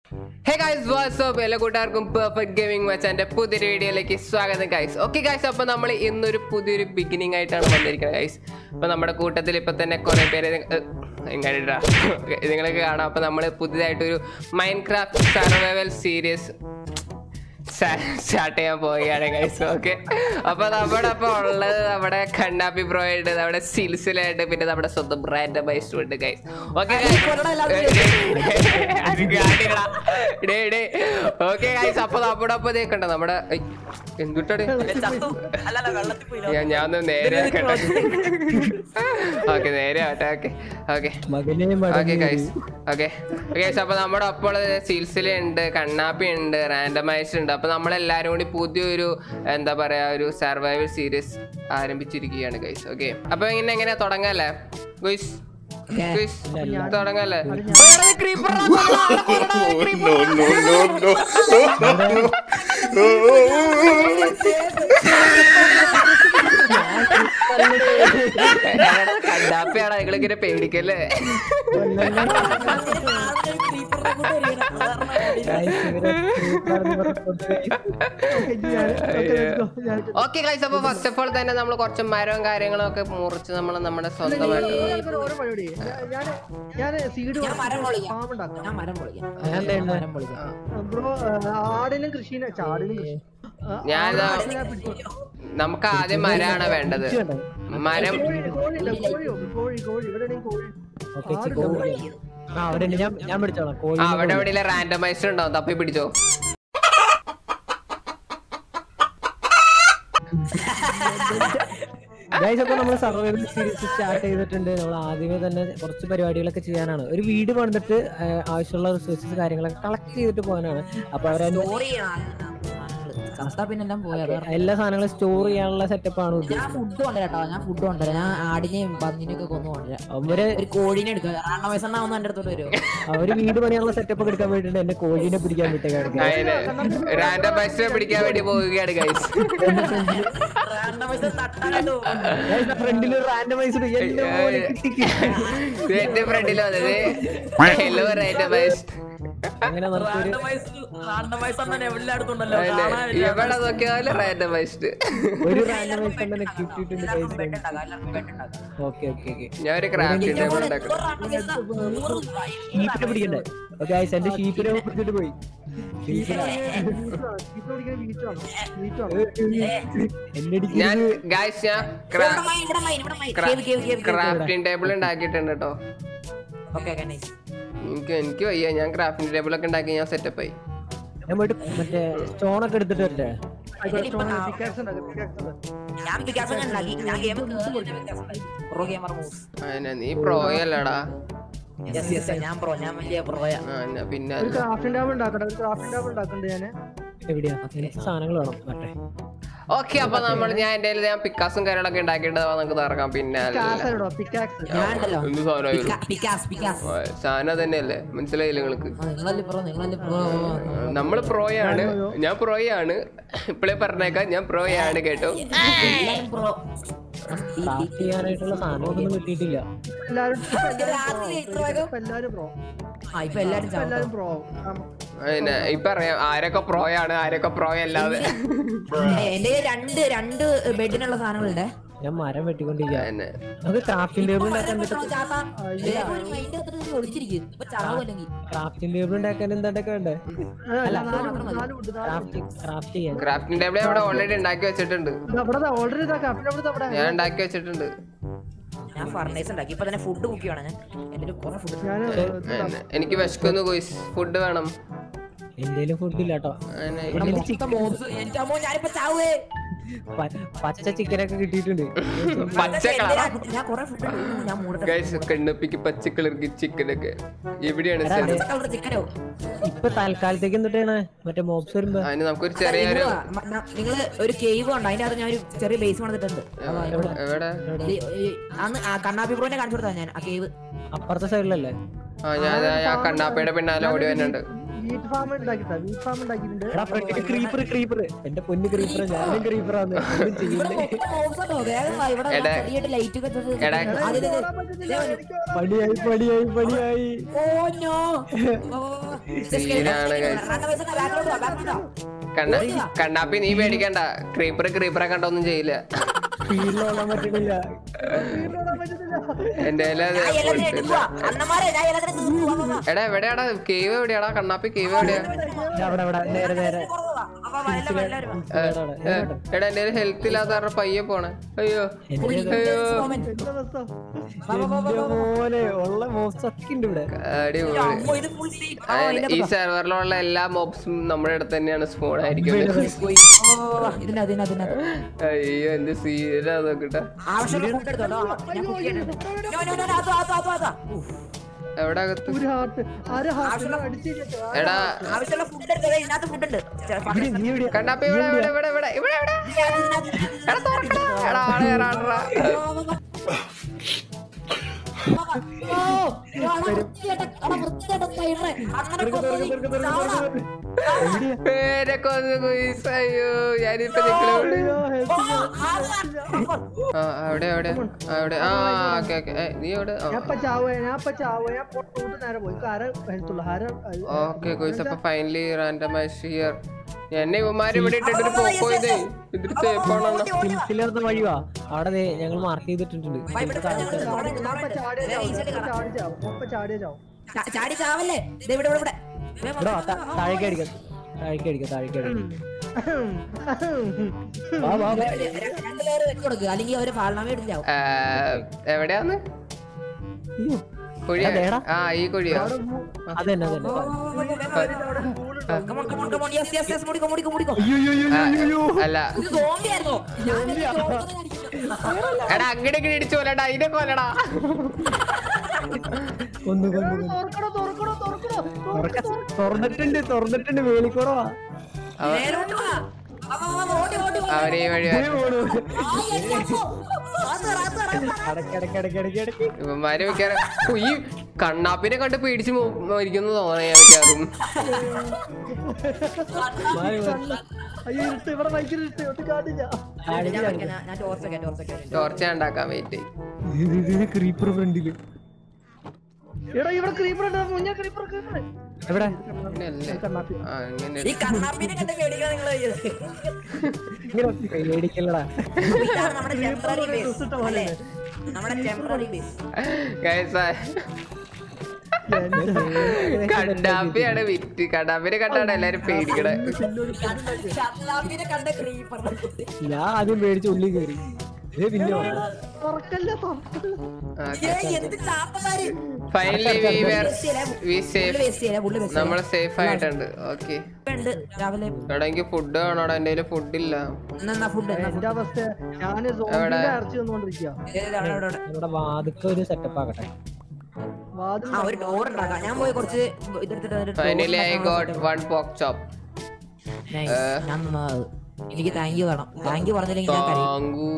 Hey guys WhatsApp എല്ലാ കൂട്ടുകാർക്കും perfect gaming മച്ചാന്റെ പുതിയൊരു വീഡിയോയിലേക്ക് സ്വാഗതം ഗൈസ് ഓക്കെ ഗൈസ് അപ്പൊ നമ്മൾ ഇന്നൊരു പുതിയൊരു ബിഗിനിങ് ആയിട്ടാണ് വന്നിരിക്കുന്നത് ഗൈസ് അപ്പൊ നമ്മുടെ കൂട്ടത്തിൽ ഇപ്പൊ തന്നെ കുറെ പേര് എങ്ങനെ നിങ്ങൾക്ക് കാണാം അപ്പൊ നമ്മൾ പുതിയതായിട്ടൊരു Minecraft survival series start ചെയ്യാൻ പോവുകയാണ് ഗൈസ് ഓക്കെ അപ്പൊ നമ്മുടെ ഒപ്പം ഉള്ളത് നമ്മുടെ കണ്ണാപ്പി ബ്രോ ഉണ്ട് നമ്മുടെ സിൽസിലായിട്ട് പിന്നെ നമ്മുടെ സ്വന്തം ബ്രാൻഡ് ബൈസ്റ്റും ഉണ്ട് ഗൈസ് ഓക്കെ ഓക്കെ ഗൈസ് അപ്പൊ നമ്മുടെ ഒപ്പം ഇതേക്കണ്ട നമ്മുടെ എന്തുട്ടാണ് ഞാൻ ഞാൻ ഒന്ന് നേരെ ആക്കട്ടെ ഓക്കെ നേരെ ആവട്ടെ ഓക്കെ ഓക്കെ മകനെ ഓക്കെ ഗൈസ് ഓക്കെ ഗൈസ് അപ്പൊ നമ്മുടെ ഒപ്പം സീൽസില ഉണ്ട് കണ്ണാപ്പി ഉണ്ട് റാൻഡമൈസ് ഉണ്ട് അപ്പൊ നമ്മളെല്ലാരും കൂടി പുതിയൊരു എന്താ പറയാ ഒരു സർവൈവൽ സീരീസ് ആരംഭിച്ചിരിക്കുകയാണ് ഗൈസ് ഓക്കെ അപ്പൊ ഇങ്ങനെ എങ്ങനെ തുടങ്ങല്ലേ ഗൈസ് ഗൈസ് തുടങ്ങല്ലേ creeper no, no, no, no. കണ്ണാപ്പിയാണോ നിങ്ങളിങ്ങനെ പേടിക്കല്ലേ ഓക്കെ ഗൈസ് അപ്പൊ ഫസ്റ്റ് ഓഫ് ഓൾ തന്നെ നമ്മൾ കുറച്ച് മരവും കാര്യങ്ങളും ഒക്കെ മുറിച്ച് നമ്മൾ നമ്മുടെ സ്വന്തമായിട്ട് ഞാൻ സീഡ് ഞാൻ മരം പൊളിക്കാം. ഫാം ഉണ്ടാക്കാം ഞാൻ മരം പൊളിക്കാം അതെന്താ ഞാൻ ഉണ്ട്? മരം പൊളിക്കാം ബ്രോ ആടിനും കൃഷിനെ ചാടിനും കൃഷി ആ, ഞാൻ ദാ- ആടിനെ പിടിച്ചോ. നമുക്ക് ആദ്യം മരമാണ് വേണ്ടത് മരം കോഴി കോഴി ഉണ്ട്, കോഴിയോ കോഴി കോഴി ഇവിടെ എവിടെയും കോഴി ഓക്കെ കോഴി ആ അവിടെ ഉണ്ട് ഞാൻ ഞാൻ പിടിച്ചോളാം കോഴി ആ, അവിടെ എവിടെ റാൻഡമൈസർ ഉണ്ടാവും തപ്പി പിടിച്ചോ ഗൈസ് അപ്പൊ നമ്മൾ സർവൈവൽ സീരീസ് സ്റ്റാർട്ട് ചെയ്തിട്ടുണ്ട് നമ്മൾ ആദ്യമേ തന്നെ കുറച്ച് പരിപാടികളൊക്കെ ചെയ്യാനാണ് ഒരു വീട് പണിതിട്ട് ആ, ആവശ്യമുള്ള റിസോഴ്സസ് കാര്യങ്ങളൊക്കെ കളക്ട് ചെയ്തിട്ട് പോകാനാണ് അപ്പൊ അവരെ സ്റ്റോറി ചെയ്യണം സസ്ത പിന്നെ എല്ലാം പോയാ എല്ലാ സാധനങ്ങളും സ്റ്റോർ ചെയ്യാനുള്ള സെറ്റപ്പ് ആണ് ഞാൻ ഉദ്ദേശിച്ചത് ഫുഡ് കൊണ്ടുവരാം കേട്ടോ ഞാൻ ഫുഡ് കൊണ്ടുവരാം ഞാൻ ആടിനെയും പന്നിനെയും ഒക്കെ കൊന്നു കൊണ്ടുവരാം അവര് ഒരു കോഴീനെ എടുക്കുക റാണ വയസ്സെണ്ണ ഒന്ന് എന്റെ അടുത്തോട്ട് വരുമോ അവര് വീട് പണിയാനുള്ള സെറ്റപ്പ് ഒക്കെ എടുക്കാൻ വേണ്ടിട്ട് എന്നെ കോഴീനെ പിടിക്കാൻ വിട്ടേക്കാണ് അതിന് റാൻഡമൈസറെ പിടിക്കാൻ വേണ്ടി പോവുകയാണ് ഗൈസ് റാണ വയസ്സ് തട്ടാനായിട്ട് പോകും. ഫ്രണ്ടിൽ റാൻഡമൈസ്ഡ് എന്നെ പോലെ കിട്ടിക്ക്. എന്റെ ഫ്രണ്ടിൽ വന്നത് ഹലോ റാൻഡമൈസ് അങ്ങനെ നമുക്കൊരു റാണ വയസ്സ് റാണ വയസ്സെണ്ണ എല്ലായിടത്തുണ്ടല്ലോ കാണാനില്ല. എവിടെ നോക്കിയാലും റാൻഡമൈസ്ഡ് ഒരു റാൻഡമൈസ് തന്നെ കിട്ടിയിട്ടുണ്ട് എല്ലാവർക്കും ഗൈസ് ബെഡ് ഉണ്ടാക്കാം എല്ലാവർക്കും ബെഡ് ഉണ്ടാക്കാം ഓക്കെ ഓക്കെ ഓക്കെ ഞാൻ ഒരു ക്രാഫ്റ്റ് ടേബിൾ ഉണ്ടാക്കണം റാണ വയസ്സ് നൂറ് രൂപ. ഷീപ്പിനെ പിടിക്കണ്ടേ ഓക്കെ ഗൈസ് എന്റെ ഷീപ്പിനെ പിടിച്ചിട്ട് പോയി ഷീപ്പിനെ ഇപ്പൊ പിടിക്കുന്ന വീറ്റാണ് വീറ്റാണ് എന്നെ ഞാൻ അടിക്കുന്നത് ഗൈസ് ഞാൻ ഇവിടെ മൈൻ, ഇവിടെ മൈൻ, ഇവിടെ mine. Cave, cave, cave, cave. Crafting table ഉണ്ടാക്കിയിട്ടുണ്ട് കേട്ടോ Okay, okay, nice. എനിക്ക് എനിക്ക് വയ്യ ഞാൻ ക്രാഫ്റ്റിംഗ് ടേബിൾ ഒക്കെ ഉണ്ടാക്കി ഞാൻ സെറ്റപ്പ് ആയി ഞാൻ പോയിട്ട് മറ്റേ സ്റ്റോണൊക്കെ എടുത്തിട്ട് വരട്ടെ പിക്കാക്സ് ഉണ്ടാക്കാം പിക്കാക്സ് ഉണ്ടാക്കാം ഞാൻ പിക്കാസ് ഒക്കെ ഉണ്ടാക്കി ഞാൻ ഗെയിം പ്രോ ഗെയിമർ മൂവ്സ് അതിനെ നീ പ്രോയല്ലടാ യെസ് യെസ് ഞാൻ പ്രോ ഞാൻ വലിയ പ്രോയാ ആ എന്നാ പിന്നെ ഒരു അല്ല. ക്രാഫ്റ്റിംഗ് ടേബിൾ ഉണ്ടാക്കട്ടെ ഒരു ക്രാഫ്റ്റിംഗ് ടേബിൾ ഉണ്ടാക്കണ്ട് ഞാന് എവിടെയാ എനിക്ക് സാധനങ്ങൾ വേണം മറ്റേ ഓക്കെ അപ്പൊ നമ്മൾ ഞാൻ എന്റെ കയ്യില് ഞാൻ പിക്കാസും കാര്യങ്ങളൊക്കെ ഉണ്ടാക്കിയിട്ട് നമുക്ക് തുറക്കാം പിന്നെ അല്ല. കാസോ പിക്കാക്സ് ഞാൻ ഉണ്ടല്ലോ എന്ത് സാധനമായിരുന്നു പിക്കാസ് പിക്കാസ് ഓ, സാധനം തന്നെയല്ലേ മനസ്സിലായില്ല നിങ്ങൾക്ക് നിങ്ങളല്ലേ പ്രോ നിങ്ങളല്ലേ പ്രോ നമ്മള് പ്രോയാണ് ഞാൻ പ്രോയാണ് ഇപ്പളേ പറഞ്ഞേക്കാം ഞാൻ പ്രോയാണ് കേട്ടോ എല്ലാരും പ്രോ ക്രാഫ്റ്റ് ചെയ്യാനായിട്ടുള്ള സാധനങ്ങളൊന്നും കിട്ടിയിട്ടില്ല എല്ലാരും രാത്രി ഇത്ര വേഗം? ഇപ്പൊ എല്ലാരും പ്രോ ആ ഇപ്പൊ എല്ലാരും ഇപ്പൊ ചാവും എല്ലാരും പ്രോ പിന്നെ ഇപ്പൊ അറിയാം ആരൊക്കെ പ്രോയാണ് ആരൊക്കെ പ്രോ അല്ലാതെ എന്റെ രണ്ട് രണ്ട് ബെഡിനുള്ള സാധനങ്ങളുണ്ട് ഞാൻ മരം വെട്ടിക്കൊണ്ടിരിക്കുക പിന്നെ നമുക്ക് ക്രാഫ്റ്റിംഗ് ടേബിൾ ഉണ്ടാക്കാൻ ഒളിച്ചിരിക്കും ഇപ്പൊ ചാവും അല്ലെങ്കിൽ ക്രാഫ്റ്റിംഗ് ടേബിൾ ഉണ്ടാക്കാൻ എന്തൊക്കെ വേണ്ടേ നാലും ഉണ്ട് നാലും ഉണ്ട് ക്രാഫ്റ്റ് ക്രാഫ്റ്റ് ചെയ്യാൻ ക്രാഫ്റ്റിംഗ് ടേബിൾ അവിടെ ഓൾറെഡി ഉണ്ടാക്കി വെച്ചിട്ടുണ്ട് അവിടെ ഓൾറെഡി ഇതാ ക്രാഫ്റ്റിംഗ് ടേബിൾ അവിടെ ഞാൻ ഉണ്ടാക്കി വെച്ചിട്ടുണ്ട് ഞാൻ ഫർണൈസ് ഉണ്ടാക്കി ഇപ്പൊ തന്നെ ഫുഡ് കുക്ക് ചെയ്യണം ഞാൻ എന്റെ കുറെ ഫുഡ് ഞാൻ പിന്നെ എനിക്ക് വിശക്കുന്നു കോയ്സ് ഫുഡ് വേണം എന്തേലും ഫുഡ് ഇല്ല കേട്ടോ പിന്നെ എന്റെ അമ്മോ ഞാനിപ്പോ ചാവേ പ- പച്ച ചിക്കനൊക്കെ കിട്ടിയിട്ടുണ്ട് പച്ച കളർ ഞാൻ കുറെ ഫുഡ് ഞാൻ മൂടട്ടെ ഗൈസ് കണ്ണപ്പിക്ക് പച്ച കളർക്ക് ചിക്കനൊക്കെ എവിടെയാണ് എടാ, സ്ഥലം? അതെ. കളർ ചിക്കനോ ഇപ്പൊ തൽക്കാലത്തേക്ക് എന്തിട്ടാണ് മറ്റേ മോബ്സ് വരുമ്പോ അതിന് നമുക്കൊരു ചെറിയൊരു നിങ്ങള് ഒരു കേവ് ഉണ്ട് അതിന്റെ അകത്ത് ഞാൻ ഒരു ചെറിയ ബേസ് വന്നിട്ടുണ്ട് എവിടെ അന്ന് ആ കണ്ണാപ്പി പ്രോനെ കാണിച്ചു കൊടുത്താ ഞാൻ ആ കേവ് അപ്പുറത്തെ സൈഡിലല്ലേ ആ ഞാൻ ഞാൻ കണ്ണാപ്പയുടെ പിന്നാലെ ഓടി വരുന്നുണ്ട് ഈ വീറ്റ് ഫാം ഉണ്ടാക്കിട്ടാ വീറ്റ് ഫാം ഉണ്ടാക്കിയിട്ടുണ്ട് എടാ ഫ്രണ്ടില് ക്രീപ്പർ ക്രീപ്പർ എന്റെ പൊന്ന് ക്രീപ്പർ ഞാനും ക്രീപ്പറാന്ന് ഒന്നും ചെയ്യുന്നേ എടാ. ലൈറ്റ് ഒക്കെ ഇട്ടിട്ട് എടാ. ആദ്യം ഇത് ഓടാൻ പറ്റുന്നില്ല, എനിക്ക് ഓടാൻ പണിയായി പണിയായി പണിയായി ഓ നോ സീനാണ് guys. കണ്ണ കണ്ണാപ്പി നീ പേടിക്കണ്ട ക്രീപ്പർ ക്രീപ്പറെ കണ്ടൊന്നും ചെയ്യില്ല സ്പീഡിലോടാൻ പറ്റണില്ല ഓടാൻ പറ്റുന്നില്ല. എന്റെ കയ്യില് അത് full ഇല്ല. അണ്ണന്മാരെ ഞാൻ എല്ലാത്തിനും തീർന്നു. വാ, വാ, വാ. എടാ എവിടെയാടാ കേവ് എവിടെയാടാ കണ്ണാപ്പി കേവ് എവിടെയാ ദാ അവിടെ അവിടെ നേരെ നേരെ വാ, വാ, വാ, എല്ലാവരും, എല്ലാവരും വാ. ഏ, ഏ, എടാ എന്റെ ഹെൽത്ത് ഇല്ലാത്ത കാരണം പയ്യെ പോണേ അയ്യോ അയ്യോ Moment. എന്താ അവസ്ഥ? എന്റെ മോനെ ഉള്ള മോസ്റ്റ് ഒക്കെ ഉണ്ട് ഇവിടെ അടിപൊളി അമ്മോ, ഇത് full scene. വാ, വാ, അതായത് ഇതിനകത്ത് ഈ വാ. സെർവറിലുള്ള എല്ലാ മോബ്സും നമ്മുടെ അടുത്ത് തന്നെയാണ് സ്പോൺ ആയിരിക്കുന്നത് പോയി. വാ, വാ, വാ, വാ. ഇതിനകത്ത്, ഇതിനകത്ത്, ഇതിനകത്ത്. അയ്യോ എന്ത് സീനാ നോക്കട്ടെ ആവശ്യമുള്ള ഫുഡ് എടുത്തോട്ടോ ഞാൻ കുക്ക് ചെയ്തിട്ടുണ്ട് നോ, നോ, നോ, നോ, അതോ, അതോ, അതോ, അതോ. ഉഫ്. എവിടെ അകത്ത് ഒരു ഹാർട്ട് ആര് ഹാർട്ട് അടിച്ചിട്ട് എടാ ആവശ്യമുള്ള ഫുഡ് എടുത്തത് ഇതിനകത്ത് ഫുഡ് ഉണ്ട് ചെ- ഫ- ഇവിടെ നീ എവിടെയാ കണ്ണാപ്പി ഇവിടെ ഇവിടെ ഇവിടെ ഇവിടെ ഇവിടെ ഇവിടെ ഇതിനകത്ത്, ഇതിനകത്ത്, എടാ തുറക്കടാ. എടാ ആള് കേറാണെടാ. പേരൊക്കെ ഒന്ന് കുയിസ്. അയ്യോ ഞാനിപ്പോ നിക്കണ ആ അവിടെ അവിടെ അവിടെ ആ ഓക്കെ ഓക്കെ നീ എവിടെ ഞാൻ ഇപ്പൊ ചാവുക ഞാൻ ഇപ്പൊ ചാവുക ഞാൻ പൊട്ടൂട്ട് നേരെ പോയി ആരെ ഹെൽത്തുള്ളൂ ആരെ ഓക്കെ കുയിസ് അപ്പൊ ഫൈനലി റാൻഡമൈസ് ഹിയർ എന്നെ ഇവന്മാര് ഇവിടെ ഇട്ടിട്ടൊരു പോക്കോ ഇതേ ഇതിൽ സേഫ് ആണോ ഹിൽസില്ലാത്ത വഴിവാ അവിടെ ദേ ഞങ്ങൾ മാർക്ക് ചെയ്തിട്ടുണ്ട് വാ, ഇവിടെ ചാടി, ഇവിടെ ചാടി, ഞാൻ ഇപ്പൊ ചാടിയ വേറെ ചാവും easy ആയിട്ട് ഞാൻ കാണാം. ചാടി ചാവും ഞാൻ ഇപ്പൊ ചാടിയ ചാവും ചാ- ചാടി ചാവല്ലേ ദേ ഇവിടെ ഇവിടെ ഇവിടെ വേഗം ഇവിടെ വാ. വാ, താ- താഴേക്ക് അടിക്കാം താഴേക്ക് അടിക്കാം താഴേക്ക് അടിക്കാം വാ വാ വാ രണ്ട് രണ്ട് ലെയർ വെച്ച് കൊടുക്കുക അല്ലെങ്കിൽ അവര് ഫാൾനാമ ഇടില്ലാവും എവിടെയാന്ന് അയ്യോ കുഴി അതെടാ. ആ ഈ കുഴിയോ അതന്നെ അതന്നെ come on come on come on yes yes yes മുടിക്കോ മുടിക്കോ മുടിക്കോ അയ്യോ അയ്യോ അയ്യോ ആ, അയ്യോ അല്ല ഇത് zombie ആയിരുന്നോ എടാ അങ്ങടെ ഇങ്ങടെ ഇടിച്ചു കൊല്ലടാ അതിനെ കൊല്ലടാ കൊന്നു കൊന്നു കൊന്നു. തുറക്കണോ തുറക്കണോ തുറക്കണോ തുറക്ക- തുറന്നിട്ടുണ്ട് തുറന്നിട്ടുണ്ട് വേലിക്കുറവാ മേലോട്ട് വാ വാ, വാ, വാ, ഓടി ഓടി ഓടി. അവരെ ഈ വഴി ദേ പോണു. ആ, yes, yes, oh. റാത്ത്, റാത്ത്, റാത്ത്. അടക്ക് അടക്ക് അടക്ക് അടക്ക് അടക്ക് ഇവന്മാര് മിക്കാറ് ഈ കണ്ണാപ്പിനെ കണ്ട് പേടിച്ച് മോ- മരിക്കുന്നു തോന്നണ ഞാൻ മിക്കാറും മാറി മാറി. അയ്യോ ഇരുട്ട് ഇവിടെ ഭയങ്കര ഇരുട്ട് ഒട്ടും കാണില്ല അടക്ക് ഞാൻ അടക്ക്. ഞാൻ- ഞാൻ ടോർച്ച് ഒക്കെ ടോർച്ച് ഒക്കെ ടോർച്ച ഉണ്ടാക്കാൻ വെയിറ്റ് ഇത് ഇത് ഇത് ക്രീപ്പർ ഫ്രണ്ടില് എടാ ഇവിടെ ക്രീപ്പർ ഉണ്ട് മുന്നേ ക്രീപ്പർ ക്രീപ്പർ എവിടെ അങ്ങനെയല്ലേ ആ അങ്ങനെ ഈ കണ്ണാപ്പിനെ കണ്ട് പേടിക്കാൻ നിങ്ങൾ ഇങ്ങനെ പേടിക്കല്ലടാ ഇതാണ് നമ്മുടെ ടെമ്പററി ബേസ് അല്ലേ നമ്മുടെ ടെമ്പററി ബേസ് ഗൈസ് കണ്ണാപ്പിയാണ് വിറ്റ് കണ്ണാപ്പിനെ കണ്ടാണ് എല്ലാരും പേടിക്കണേ കണ്ണാപ്പിനെ കണ്ട ക്രീപ്പർ ഞാൻ ആദ്യം പേടിച്ച് ഉള്ളിൽ കയറി ഇത് പിന്നെ വന്നു. തുറക്കല്ല തുറക്കല്ല എന്ത് ചാപ്പന്മാര് finally we were we safe waste ചെയ്യാം പുള്ളി വേസ്റ്റ് നമ്മൾ സേഫ് ആയിട്ടുണ്ട് ഓക്കെ ഉണ്ട് രാവിലെ എടാ എനിക്ക് ഫുഡ് വേണോടാ എന്റെ കയ്യില് ഫുഡ് ഇല്ല എന്നാ ഫുഡ് എന്റെ അവസ്ഥ ഞാന് സോമ്പിന്റെ ഇറച്ചി തന്നുകൊണ്ടിരിക്കുക നമ്മുടെ വാതുക്ക ഒരു സെറ്റപ്പ് ആക്കട്ടെ വാതിൽ ആ ഒരു ഡോർ ഉണ്ടാക്കാം ഞാൻ പോയി കുറച്ച് ഇതെടുത്തിട്ട് ഒരു door ഫൈനലി ഐ ഉണ്ടാക്കാൻ got one pork chop Nice. ഞാൻ തന്നത്. എനിക്ക് താങ്ക് യു വേണം താങ്ക് യു പറഞ്ഞില്ലെങ്കിൽ ഞാൻ കരയും താങ്കു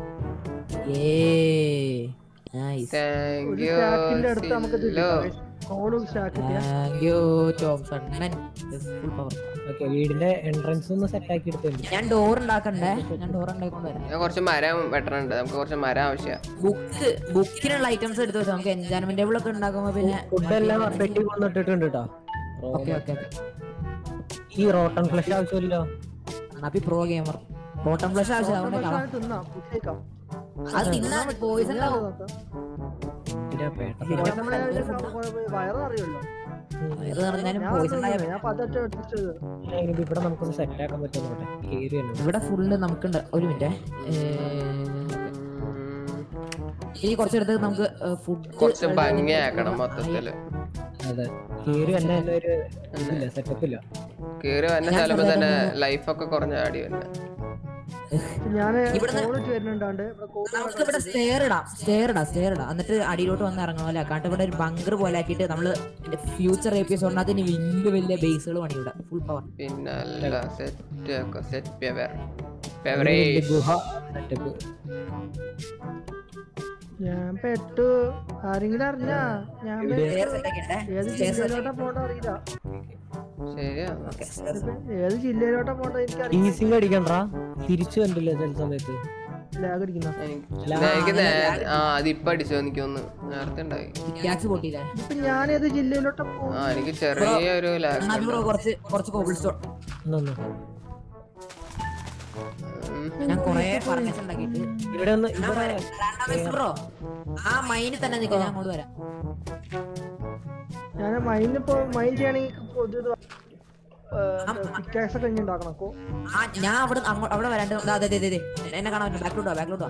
ഏയ് നൈസ് താങ്ക് ഒരു യു സ്റ്റാക്കിന്റെ അടുത്ത് നമുക്ക് കോളും സ്റ്റാക്കിന്റെ താങ്ക് യു ടോംസൺ മെൻ ഫുൾ പവർ ഓക്കെ വീടിന്റെ എൻട്രൻസ് ഒന്ന് സെറ്റ് ആക്കി എടുത്തിട്ടുണ്ട് ഞാൻ ഡോർ ഉണ്ടാക്കണ്ടേ ഞാൻ ഡോർ ഉണ്ടാക്കിക്കൊണ്ട് വരാം ഞാൻ കുറച്ച് മരം വെട്ടണുണ്ട് നമുക്ക് കുറച്ച് മരം ആവശ്യമാണ് ബുക്ക് ബുക്കിനുള്ള ഐറ്റംസ് എടുത്ത് വെച്ചാൽ നമുക്ക് എൻജോയ്മെന്റ് ടേബിൾ ഒക്കെ ഉണ്ടാക്കുമ്പോ പിന്നെ ഫുഡ് എല്ലാം പെട്ടി കൊണ്ടിട്ടിട്ടുണ്ട് കേട്ടോ ഓക്കെ ഓക്കെ ഈ റോട്ടൺ ഫ്ലഷ് ആവശ്യമില്ലല്ലോ അപ്പി പ്രോ ഗെയിമർ ബോട്ടം ഫ്ലഷ് ആവശ്യം അതുകൊണ്ട് കാണാം തിന്നാം കുട്ടിയേക്കാം അത് തിന്നാ പോയിസൺ ഉണ്ടാവും പിന്നെ പേട്ട നമ്മളെ വയററിയല്ലോ ഇത് പറഞ്ഞാലും ഞാൻ പോയിസൺ ഒന്നും ഞാൻ പതറ്റ എടുത്തിട്ട് ഇനിയിപ്പോ ഇവിടെ നമുക്കൊന്ന് സെറ്റ് ആക്കാൻ പറ്റും നോക്കട്ടെ കേറി തന്നെ ഇവിടെ ഫുള്ള് നമുക്കുണ്ട് ഒരു മിനിറ്റ് ഇനി കുറച്ചെടുത്ത് നമുക്ക് ഫുഡ് കുറച്ച് ഭംഗിയാക്കണം മൊത്തത്തില് അതെ കേറി തന്നെ തന്നെ ഒരു ഇതില്ല സെറ്റപ്പ് ഇല്ല കേറി വന്ന സ്ഥലമ്പോ തന്നെ ലൈഫൊക്കെ കുറഞ്ഞ ആടി വന്നെ ഞാൻ ഇവിടുന്ന് കോളിട്ട് വരുന്നുണ്ടാണ്ട് ഇവിടെ കോൾ നമുക്ക് ഇവിടെ സ്റ്റെയർ ഇടാം സ്റ്റെയർ ഇടാം സ്റ്റെയർ ഇടാം എന്നിട്ട് അടിയിലോട്ട് വന്ന് ഇറങ്ങണം അല്ലേ കാരണം ഇവിടെ ഒരു ബങ്കർ പോലെ ആക്കിയിട്ട് നമ്മള് ഫ്യൂച്ചർ എപ്പിസോഡിനകത്ത് ഇനി വലിയ വലിയ ബേസുകൾ പണി ഇവിടെ ഫുൾ പവർ പിന്നല്ല സെറ്റ് ഒക്കെ സെറ്റ് പെവർ വലിയ പെവറേജ് ഗുഹ സെറ്റപ്പ് ഞാൻ പെട്ടു ആരെങ്കിലും അറിഞ്ഞാ ഞാൻ പെ- സ്റ്റെയർ സെറ്റ് ആക്കിയിട്ടേ ഏത് ജില്ലയിലോട്ടാ പോണ്ട അറിയില്ല ശരിയാ ഏത് ജില്ലയിലോട്ടാ പോണ്ടത് എനിക്കറിയാം ഈസിങ് അടിക്കണ്ടാ തിരിച്ചു കണ്ടില്ല ചില സമയത്ത് ലാഗ് അടിക്കുന്ന എനിക്ക് എനിക്ക് നേ- ആ അതിപ്പോ അടിച്ചു എനിക്കൊന്ന് നേരത്തെ ഉണ്ടായി ടാക്സ് പൊട്ടിയില്ലേ ഇപ്പൊ ഞാൻ ഏത് ജില്ലയിലോട്ടാ പോകും ആ എനിക്ക് ചെറിയ ഒരു ലാഗ് അണ്ണാ ബ്രോ കുറച്ച് കുറച്ച് കോബിൾ സ്റ്റോൺ ഒന്നൊന്ന്. ഞാൻ കൊറേ ഫർണിച്ചർ ഉണ്ടാക്കിയിട്ട് ഇവിടെ ഒന്ന് ഇവിടെ ബ്രോ ആ മൈനിൽ തന്നെ നിൽക്കാം ഞാൻ അങ്ങോട്ട് വരാം ഞാൻ മൈൻഡ് ഇപ്പൊ മൈൻഡ് ചെയ്യണമെങ്കിൽ പിക്കാക്സ് ഒക്കെ ഇനി ഉണ്ടാക്കണം അപ്പൊ ആ ഞാൻ അവിടെ അങ്ങോട്ട് അവിടെ വരാണ്ട് ദാ, ദേ, ദേ, ദേ, ദേ. എന്നെ കാണാൻ പറ്റും ബാക്കിലോട്ട് വാ ബാക്കിലോട്ട് വാ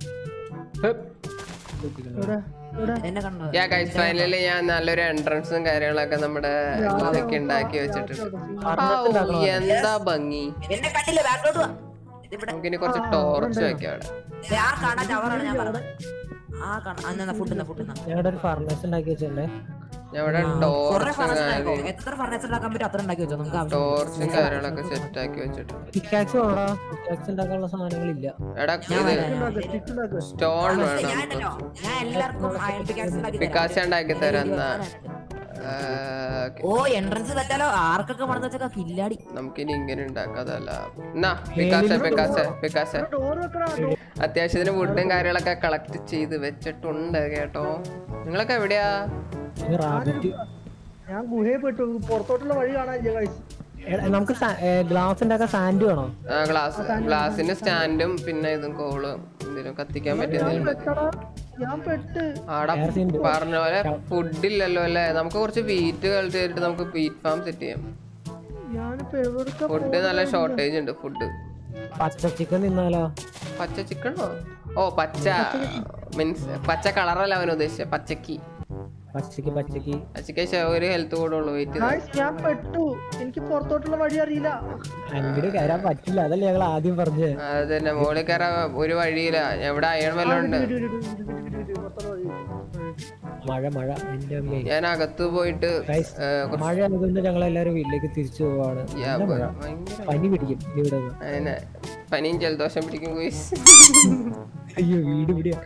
ഇവിടെ ഇവിടെ എന്നെ കണ്ടോ യാ ഗൈസ് ഫൈനലി ഞാൻ നല്ലൊരു എൻട്രൻസും കാര്യങ്ങളൊക്കെ നമ്മുടെ ഇതൊക്കെ ഉണ്ടാക്കി വെച്ചിട്ടുണ്ട് ഔ, എന്താ ഭംഗി എന്നെ കണ്ടില്ല ബാക്കിലോട്ട് വാ ഇതിവിടെ നമുക്കിനി കുറച്ച് ടോർച്ച് വെക്കാം അവിടെ ദേ, ആ കാണാൻ ടവറാണ് ഞാൻ പറഞ്ഞത് ആ കാണാൻ അന്ന ഫുഡ് ഫുഡ് ഞങ്ങളുടെ ഒരു ഫർണസ് ഉണ്ടാക്കി വെച്ചിട്ടുണ്ടേ ഞാൻ ഇവിടെ കുറെ ടോർച്ച് ഫർണിച്ചർ ഉണ്ടാക്കും എത്ര ഫർണിച്ചർ ഉണ്ടാക്കാൻ പറ്റും അത്ര ഉണ്ടാക്കി വെച്ചോ നമുക്ക് ആവശ്യം ടോർച്ചും കാര്യങ്ങളൊക്കെ സെറ്റ് ആക്കി വെച്ചിട്ടുണ്ട് പിക്കാക്സ് വേണോ പിക്കാക്സ് ഉണ്ടാക്കാനുള്ള സാധനങ്ങളില്ല എടാ ഞാൻ ഇത് വരാം. സ്റ്റിച്ച് ഉണ്ടാക്കുക സ്റ്റോൺ ഞാൻ വേണം ഉണ്ടല്ലോ, ഞാൻ എല്ലാവർക്കും അയൺ പിക്കാക്സ് ഉണ്ടാക്കി തരാം. പിക്കാസ് ഉണ്ടാക്കി തരാം എന്നാ ആ, okay. ഓ എൻട്രൻസ് തെറ്റാലോ ആർക്കൊക്കെ പണിത് വെച്ചൊക്കെ കില്ലാടി നമുക്കിനി ഇങ്ങനെ ഉണ്ടാക്കാതല്ല എന്നാ പിക്കാസെ പിക്കാസെ പിക്കാസെ ഡോർ വെക്കടാ door. അത്യാവശ്യത്തിന് വുഡും കാര്യങ്ങളൊക്കെ കളക്ട് ചെയ്ത് വെച്ചിട്ടുണ്ട് കേട്ടോ നിങ്ങളൊക്കെ എവിടെയാ റാബിറ്റ് ഞാൻ ഗുഹയിൽ പെട്ടു പുറത്തോട്ടുള്ള വഴി കാണാനില്ല guys. നമുക്ക് ഗ്ലാസ് ഉണ്ടാക്കാൻ സാൻഡ് വേണോ ഗ്ലാസ് ഗ്ലാസിന്റെ സ്റ്റാൻഡും പിന്നെ ഇതും കോളും എന്തെങ്കിലും കത്തിക്കാൻ പറ്റിയ എന്തെങ്കിലും മതി. പെട്ടടാ ഞാൻ പെട്ട് ആടാ പറഞ്ഞ പോലെ ഫുഡ് ഇല്ലല്ലോ അല്ലേ നമുക്ക് കുറച്ച് വീറ്റ് കളക്ട് ചെയ്തിട്ട് നമുക്ക് വീറ്റ് ഫാം സെറ്റ് ചെയ്യാം ഞാനിപ്പോ എവിടൊക്കെ ഫുഡ് നല്ല ഷോർട്ടേജ് ഉണ്ട് ഫുഡ് പച്ച ചിക്കൻ തിന്നാലോ പച്ച ചിക്കണോ ഓ പച്ച മീൻസ് പച്ച കളറല്ല അവൻ ഉദ്ദേശിച്ചത് പച്ചക്ക് പച്ചക്ക് പച്ചക്ക് പച്ചക്ക് ശ- ഒരു ഹെൽത്ത് കൂടുള്ളൂ വെയിറ്റ് Guys, ഞാൻ പെട്ടു എനിക്ക് പുറത്തോട്ടുള്ള വഴി അറിയില്ല അങ്ങോട്ട് കയറാൻ പറ്റില്ല അതല്ലേ ഞങ്ങൾ ആദ്യം പറഞ്ഞത് അത് തന്നെ മോളിൽ കയറാൻ ഒരു വഴിയില്ല എവിടെ അയൺ വല്ലതും ഉണ്ട് ഇരു, ഇരു, ഇരു, ഇരു, ഇരു, ഇരു, പുറത്തോട്ടുള്ള വഴി മഴ മഴ എന്റെ അമ്മേ ഞാൻ അകത്ത് പോയിട്ട് Guys, ഏ, കുറച്ച് മഴ ആയതുകൊണ്ട് ഞങ്ങൾ എല്ലാവരും വീട്ടിലേക്ക് തിരിച്ചു പോവാണ് യാ, നല്ല മഴ ഭയങ്കര പനി പിടിക്കും ഇവിടെ നിന്ന്. അതിനെ പനിയും ജലദോഷം പിടിക്കും കുയിസ് അയ്യോ വീട് പിടിയാ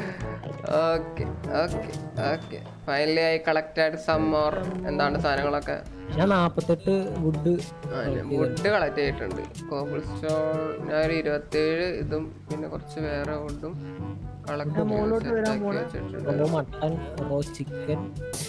okay okay okay finally I collected some more എന്താണ് സാധനങ്ങളൊക്കെ ഞാൻ നാപ്പത്തെട്ട് വുഡ് വുഡ് കളക്ട് ചെയ്തിട്ടുണ്ട് കോബിൾ സ്റ്റോൺ ഞാൻ ഒരു ഇരുപത്തേഴ് ഇതും പിന്നെ കുറച്ച് വേറെ വുഡും കളക്ട് സെറ്റാക്കി വെച്ചിട്ടുണ്ട് റോ മട്ടൺ റോ ചിക്കൻ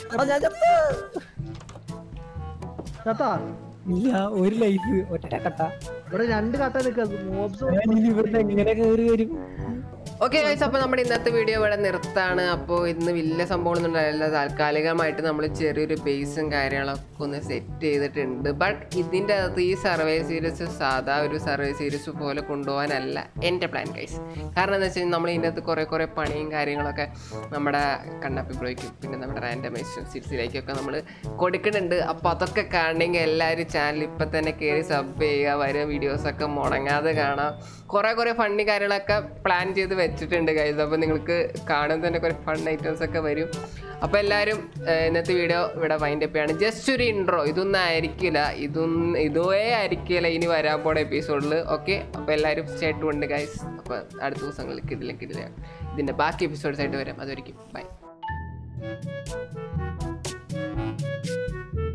ചത്താ ഇല്ല ഒരു ലൈഫ് ഒറ്റ കട്ട ഇവിടെ രണ്ട് കട്ട നിൽക്കുക മോബ്സ് ഞാൻ ഇനി ഇവിടുന്ന് എങ്ങനെ കയറി വരും ഓക്കെ ഗൈസ് അപ്പോൾ നമ്മുടെ ഇന്നത്തെ വീഡിയോ ഇവിടെ നിർത്താണ് അപ്പോൾ ഇന്ന് വലിയ സംഭവമൊന്നും ഉണ്ടായില്ല താൽക്കാലികമായിട്ട് നമ്മൾ ചെറിയൊരു ബേസും കാര്യങ്ങളൊക്കെ ഒന്ന് സെറ്റ് ചെയ്തിട്ടുണ്ട് ബട്ട് ഇതിൻ്റെ അകത്ത് ഈ സർവേ സീരീസ് സാധാ ഒരു സർവേ സീരീസ് പോലെ കൊണ്ടുപോകാനല്ല എൻ്റെ പ്ലാൻ ഗൈസ് കാരണം എന്താ വെച്ച് കഴിഞ്ഞാൽ നമ്മൾ ഇതിൻ്റെ അകത്ത് കുറേ കുറേ പണിയും കാര്യങ്ങളൊക്കെ നമ്മുടെ കണ്ണപ്പി ബ്രോയ്ക്കും പിന്നെ നമ്മുടെ റാൻഡമൈസേഷൻ സീരീസിലേക്കൊക്കെ നമ്മൾ കൊടുക്കുന്നുണ്ട് അപ്പോൾ അതൊക്കെ കാണണമെങ്കിൽ എല്ലാവരും ചാനൽ ഇപ്പം തന്നെ കയറി സബ് ചെയ്യുക വരും വീഡിയോസൊക്കെ മുടങ്ങാതെ കാണാം കുറേ കുറേ ഫണ്ണി കാര്യങ്ങളൊക്കെ പ്ലാൻ ചെയ്ത് വെച്ചിട്ടുണ്ട് കൈസ് അപ്പോൾ നിങ്ങൾക്ക് കാണുമ്പോൾ തന്നെ കുറേ ഫൺ ഐറ്റംസ് ഒക്കെ വരും അപ്പോൾ എല്ലാവരും ഏഹ്, ഇന്നത്തെ വീഡിയോ ഇവിടെ വൈൻഡ് അപ്പ് ചെയ്യാണ് ജസ്റ്റ് ഒരു ഇൻട്രോ ഇതൊന്നും ആയിരിക്കില്ല ഇതൊന്നും ഇതേ ആയിരിക്കില്ല ഇനി വരാൻ പോണ എപ്പിസോഡിൽ ഓക്കെ അപ്പോൾ എല്ലാവരും സ്റ്റേറ്റ് ഉണ്ട് ഗൈസ് അപ്പോൾ അടുത്ത ദിവസങ്ങളിൽ ഇതിലേക്ക് ഇതിലെ ഇതിൻ്റെ ബാക്കി എപ്പിസോഡ്സ് ആയിട്ട് വരാം അതൊരിക്കും ബൈ